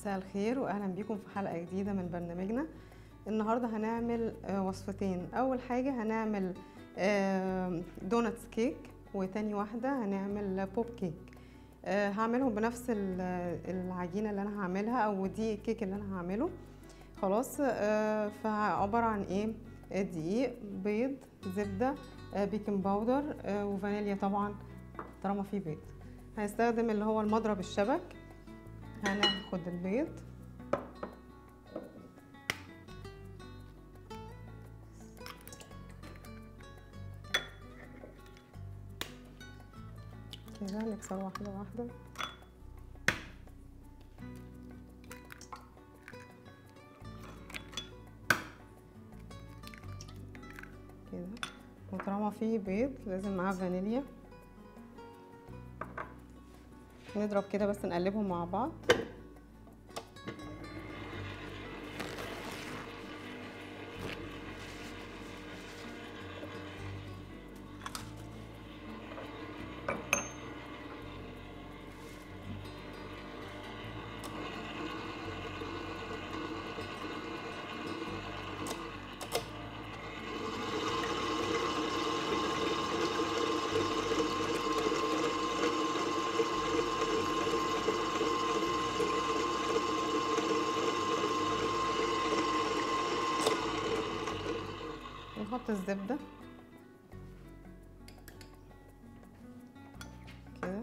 مساء الخير واهلا بيكم في حلقه جديده من برنامجنا النهارده هنعمل آه، وصفتين اول حاجه هنعمل آه، دوناتس كيك وتاني واحده هنعمل بوب كيك آه، هعملهم بنفس ال- العجينه اللي انا هعملها او دي الكيك اللي انا هعمله خلاص آه، فعباره عن ايه آه، دقيق بيض زبده آه، بيكنج باودر آه، وفانيليا طبعا طالما في بيض هنستخدم اللي هو المضرب الشبك هناخد البيض كده نكسر واحدة واحدة كده وطالما فيه بيض لازم معاه فانيليا نضرب كده بس نقلبهم مع بعض نحط الزبدة كده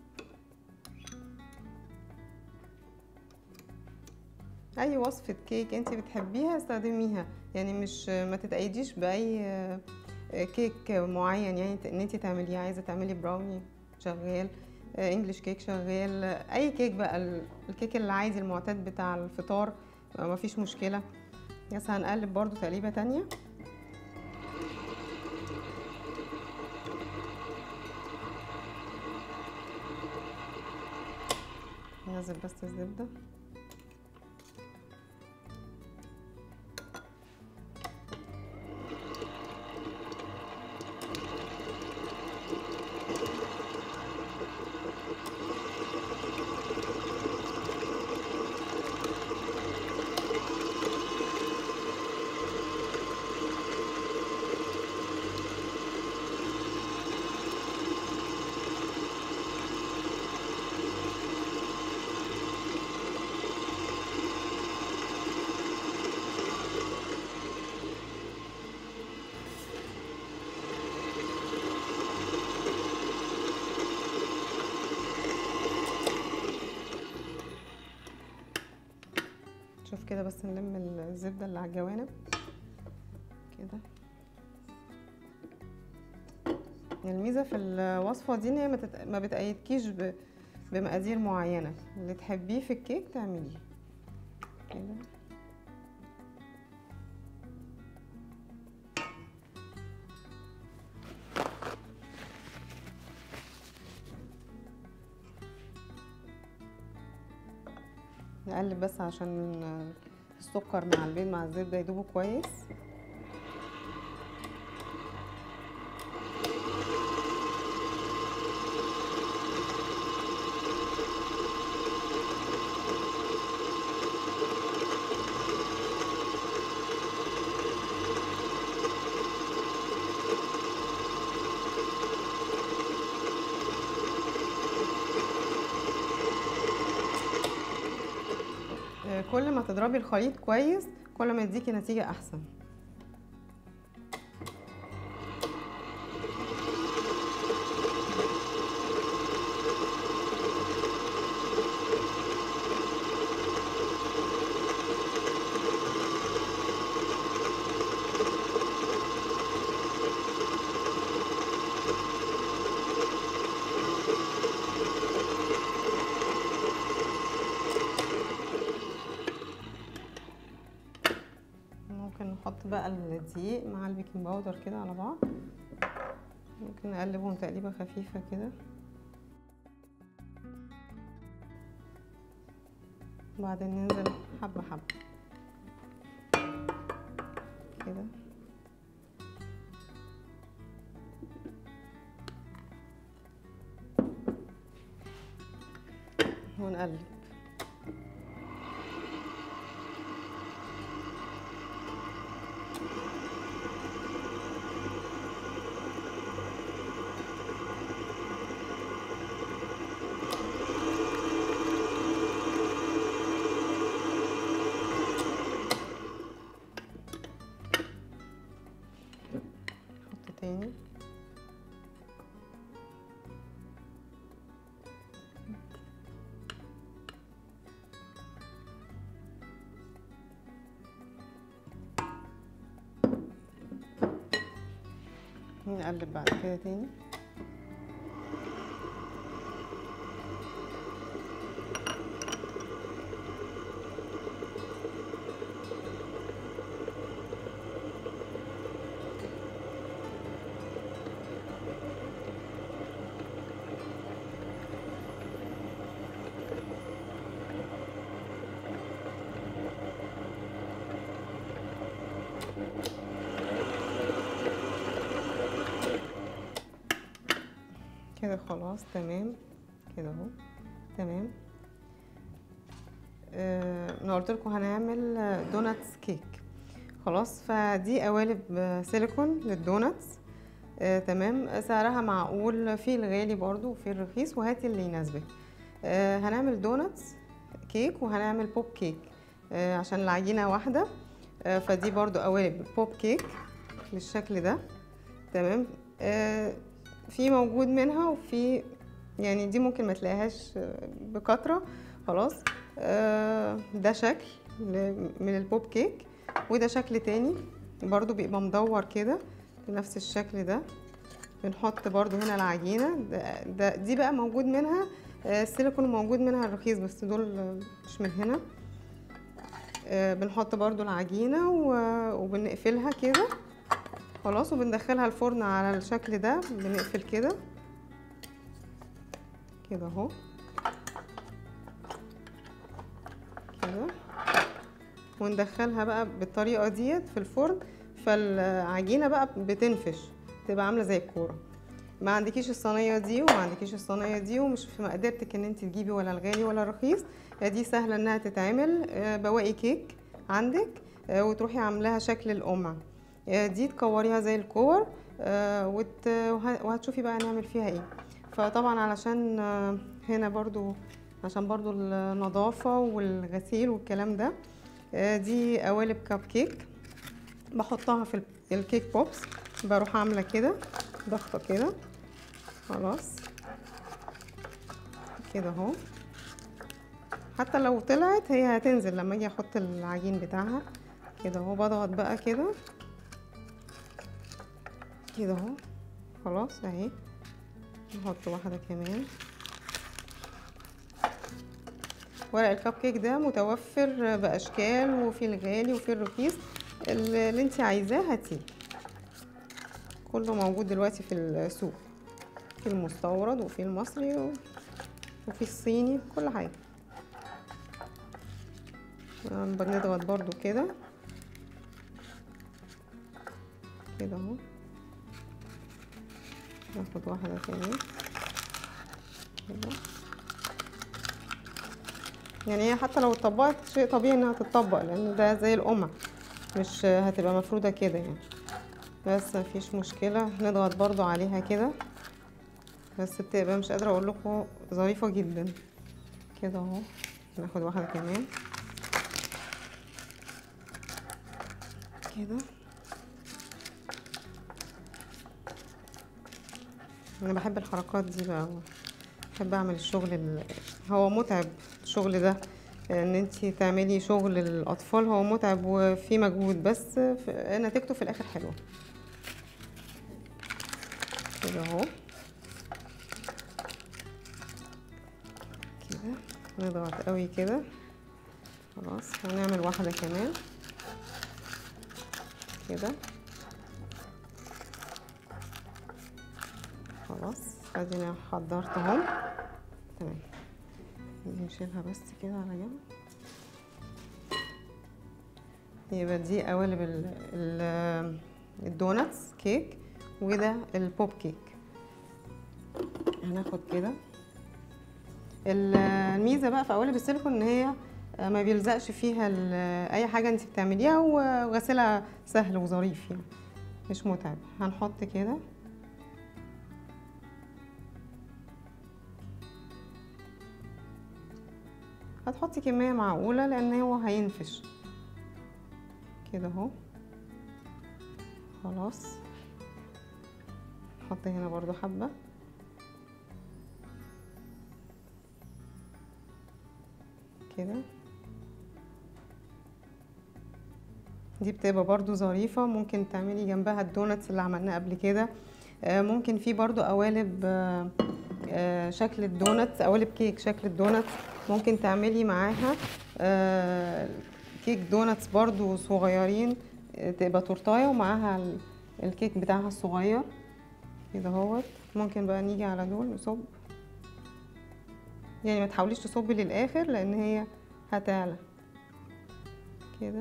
اي وصفة كيك انت بتحبيها استخدميها يعني مش ما تتأيديش باي آه، كيك معين يعني ان انت تعمليه عايزة تعملي براوني شغال آه، انجليش كيك شغال آه، اي كيك بقى ال- الكيك العادي المعتاد بتاع الفطار آه، مفيش مشكلة بس هنقلب برضو تقليبة تانية ننزل بس الزبدة شوف كده بس نلم الزبدة اللي على الجوانب كده الميزة في الوصفة دي ان هي ما تت- ما بتأيدكيش ب- بمقادير معينة اللي تحبيه في الكيك تعمليه كده نقلب بس عشان السكر مع البيض مع الزبدة يدوبوا كويس آه، كل ما تضربي الخليط كويس كل ما يديكي نتيجة أحسن ممكن نحط بقى الدقيق مع البيكنج باودر كده على بعض ممكن نقلبهم تقليبة خفيفة كده وبعدين ننزل حبة حبة كده ونقلب تاني نقلب بعد كده تاني كده خلاص تمام كده اهو تمام آه، انا قلت لكم هنعمل آه، دوناتس كيك خلاص فدي قوالب آه، سيليكون للدوناتس آه، تمام سعرها معقول في الغالي برضو وفي الرخيص وهاتي اللي يناسبك آه، هنعمل دوناتس كيك وهنعمل بوب كيك آه، عشان العجينة واحدة آه، فدي برضو قوالب بوب كيك بالشكل ده تمام آه، في موجود منها وفي يعني دي ممكن ما تلاقيهاش آه، بكترة خلاص آه، ده شكل ل- من البوب كيك وده شكل تاني برضو بيبقى مدور كده بنفس الشكل ده بنحط برضو هنا العجينة ده, ده دي بقى موجود منها آه، السيليكون موجود منها الرخيص بس دول آه، مش من هنا آه، بنحط برضو العجينة و- وبنقفلها كده خلاص وبندخلها الفرن على الشكل ده بنقفل كده كده اهو كده وندخلها بقى بالطريقه ديت في الفرن فالعجينه بقى بتنفش تبقى عامله زي الكوره ما عندكيش الصينيه دي وما عندكيش الصينيه دي ومش في مقدرتك ان انت تجيبي ولا الغالي ولا الرخيص دي سهله انها تتعمل آه، بواقي كيك عندك آه، وتروحي عاملاها شكل القمع آه، دي تكوريها زي الكور آه، وت- وه- وهتشوفي بقى نعمل فيها ايه فطبعا علشان آه، هنا برضو عشان برضو النظافة والغسيل والكلام ده آه، دي قوالب كب كيك بحطها في ال- الكيك بوبس بروح عاملة كده ضغطة كده خلاص كده اهو حتى لو طلعت هي هتنزل لما اجي احط العجين بتاعها كده اهو بضغط بقى كده كده اهو خلاص اهي نحط واحدة كمان ورق الكب كيك ده متوفر بأشكال وفي الغالي وفي الرخيص اللي اللي انت عايزاه هاتيه كله موجود دلوقتي في السوق في المستورد وفي المصري و- وفي الصيني كل حاجة آه، بنضغط برضو كده كده اهو ناخد واحدة كمان كده يعني هي حتى لو اتطبقت شيء طبيعي انها تتطبق لان ده زي القمع مش هتبقى مفرودة كده يعني بس مفيش مشكلة نضغط برضو عليها كده بس بتبقى مش قادرة اقول لكم ظريفة جدا كده اهو ناخد واحدة كمان كده انا بحب الحركات دي بقى بحب اعمل الشغل ال... هو متعب الشغل ده ان انت تعملي شغل الاطفال هو متعب وفيه مجهود بس في- نتيجته في الاخر حلوه كده اهو كده نضغط قوي كده خلاص هنعمل واحده كمان كده خلاص ادينا حضرت اهو تمام نشيلها بس كده على جنب يبقى دي قوالب ال ال الدوناتس كيك وده البوب كيك هناخد كده ال- الميزه بقى في قوالب السيليكون ان هي ما بيلزقش فيها ال- اي حاجه انت بتعمليها وغسيلها سهل وظريف يعني مش متعب هنحط كده هتحطي كمية معقولة لان هو هينفش كده اهو خلاص نحط هنا برضو حبة كده دي بتبقى برضو ظريفة ممكن تعملي جنبها الدوناتس اللي عملناه قبل كده آه، ممكن في برضو قوالب آه، آه، شكل الدوناتس قوالب كيك شكل الدوناتس ممكن تعملي معاها آه، كيك دوناتس برضو صغيرين آه، تبقى تورتايه ومعاها ال- الكيك بتاعها الصغير كده اهوت ممكن بقى نيجي على دول نصب يعني ما تحاوليش تصبي للاخر لان هي هتعلى كده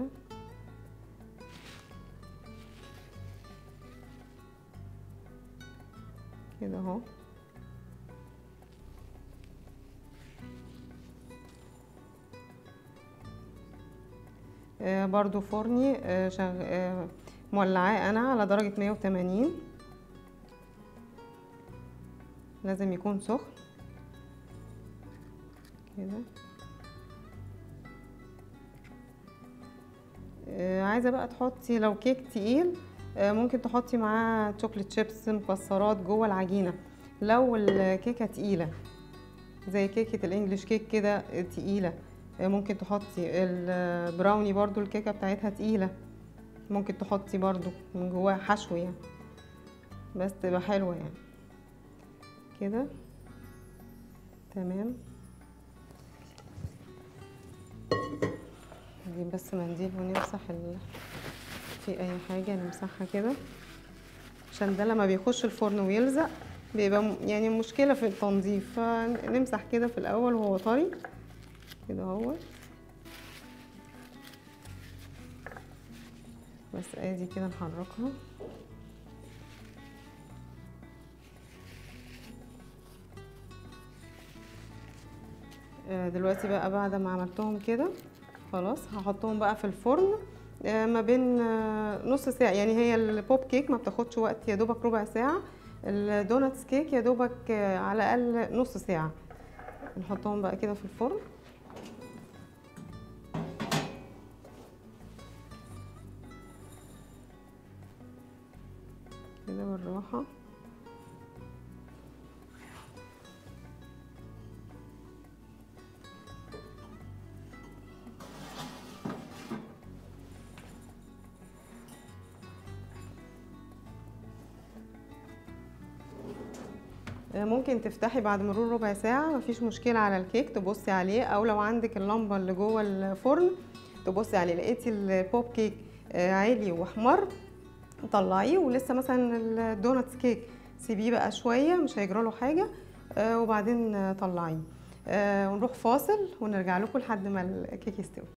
كده اهو آه، برضو فرني آه، شغ... آه، مولعاه انا على درجة 180 لازم يكون سخن كده آه، عايزة بقى تحطي لو كيك تقيل آه، ممكن تحطي معاه شوكليت شيبس مكسرات جوه العجينة لو الكيكة تقيلة زي كيكة الانجليش كيك كده آه، تقيلة آه، ممكن تحطي البراوني برضو الكيكة بتاعتها تقيلة ممكن تحطي برضو من جواها حشو يعني بس تبقى حلوة يعني كده تمام نجيب بس منديل ونمسح ال... في اي حاجة نمسحها كده عشان ده لما بيخش الفرن ويلزق بيبقى م- يعني مشكلة في التنظيف فنمسح كده في الاول وهو طري كده اهوت بس ادي كده نحركها آه، دلوقتي بقى بعد ما عملتهم كده خلاص هحطهم بقى في الفرن آه، ما بين آه، نص ساعة يعني هي البوب كيك ما بتاخدش وقت يا دوبك ربع ساعة الدوناتس كيك يا دوبك آه، على الأقل نص ساعة نحطهم بقى كده في الفرن كده بالراحة ممكن تفتحي بعد مرور ربع ساعة مفيش مشكلة على الكيك تبصي عليه أو لو عندك اللمبة اللي جوه الفرن تبصي عليه لقيتي البوب كيك آه، عالي واحمر طلعيه ولسه مثلا الدوناتس كيك سيبيه بقى شوية مش هيجراله حاجة آه، وبعدين آه، طلعيه آه، ونروح فاصل ونرجع لكم لحد ما الكيك يستوي